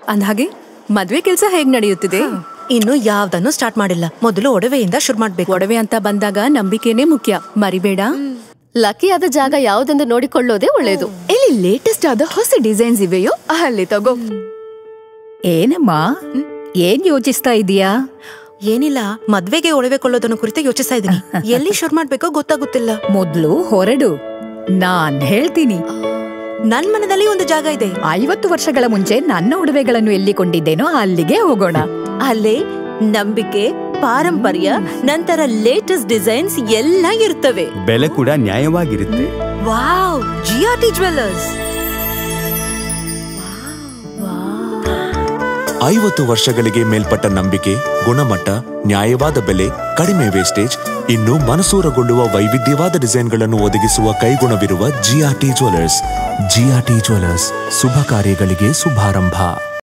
ಅಂದ್ಹಾಗೆ ಮದ್ವೆ ಕೆಲ್ಸ ಹೇಗ್ ನಡೆಯುತ್ತಿದೆ ಇನ್ನು ಯಾವ್ದನ್ನು ಸ್ಟಾರ್ಟ್ ಮಾಡಿಲ್ಲ ಮೊದಲು ಒಡವೆಯಿಂದ ಶುರು ಮಾಡ್ಬೇಕು ಒಡವೆ ಅಂತ ಬಂದಾಗ ನಂಬಿಕೆನೇ ಮುಖ್ಯ ಮರಿಬೇಡ ಲಕ್ಕಿ ಆದ ಜಾಗ ಯಾವ್ದೆಂದು ನೋಡಿಕೊಳ್ಳೋದೇ ಒಳ್ಳೇದು ಎಲ್ಲಿ ಲೇಟೆಸ್ಟ್ ಆದ ಹೊಸ ಡಿಸೈನ್ಸ್ ಇವೆಯೋ ಅಲ್ಲಿ ತಗೋ ಏನಮ್ಮ ಏನ್ ಯೋಚಿಸ್ತಾ ಇದೀಯಾ ಏನಿಲ್ಲ ಮದ್ವೆಗೆ ಒಡವೆ ಕೊಳ್ಳೋದನ್ನ ಕುರಿತು ಯೋಚಿಸ್ತಾ ಇದೀನಿ ಎಲ್ಲಿ ಶುರು ಮಾಡ್ಬೇಕೋ ಗೊತ್ತಾಗುತ್ತಿಲ್ಲ ಮೊದ್ಲು ಹೊರಡು ನಾನ್ ಹೇಳ್ತೀನಿ ನನ್ ಮನದಲ್ಲಿ ಒಂದು ಜಾಗ ಇದೆ ಐವತ್ತು ವರ್ಷಗಳ ಮುಂಚೆ ನನ್ನ ಉಡುವೆಗಳನ್ನು ಎಲ್ಲಿ ಕೊಂಡಿದ್ದೇನೋ ಅಲ್ಲಿಗೆ ಹೋಗೋಣ ಅಲ್ಲೇ ನಂಬಿಕೆ ಪಾರಂಪರ್ಯ ನಂತರ ಲೇಟೆಸ್ಟ್ ಡಿಸೈನ್ಸ್ ಎಲ್ಲ ಇರ್ತವೆ ಬೆಲೆ ಕೂಡ ನ್ಯಾಯವಾಗಿರುತ್ತೆ ವಾವ್ ಜಿಆರ್ಟಿ ಜ್ವೆಲ್ಲರ್ಸ್ ಐವತ್ತು ವರ್ಷಗಳಿಗೆ ಮೇಲ್ಪಟ್ಟ ನಂಬಿಕೆ ಗುಣಮಟ್ಟ ನ್ಯಾಯವಾದ ಬೆಲೆ ಕಡಿಮೆ ವೇಸ್ಟೇಜ್ ಇನ್ನು ಮನಸೂರಗೊಳ್ಳುವ ವೈವಿಧ್ಯವಾದ ಡಿಸೈನ್ಗಳನ್ನು ಒದಗಿಸುವ ಕೈಗುಣವಿರುವ ಜಿಆರ್ಟಿ ಜ್ಯುವೆಲರ್ಸ್ ಜಿಆರ್ಟಿ ಜ್ಯುವೆಲರ್ಸ್ ಶುಭ ಕಾರ್ಯಗಳಿಗೆ ಶುಭಾರಂಭ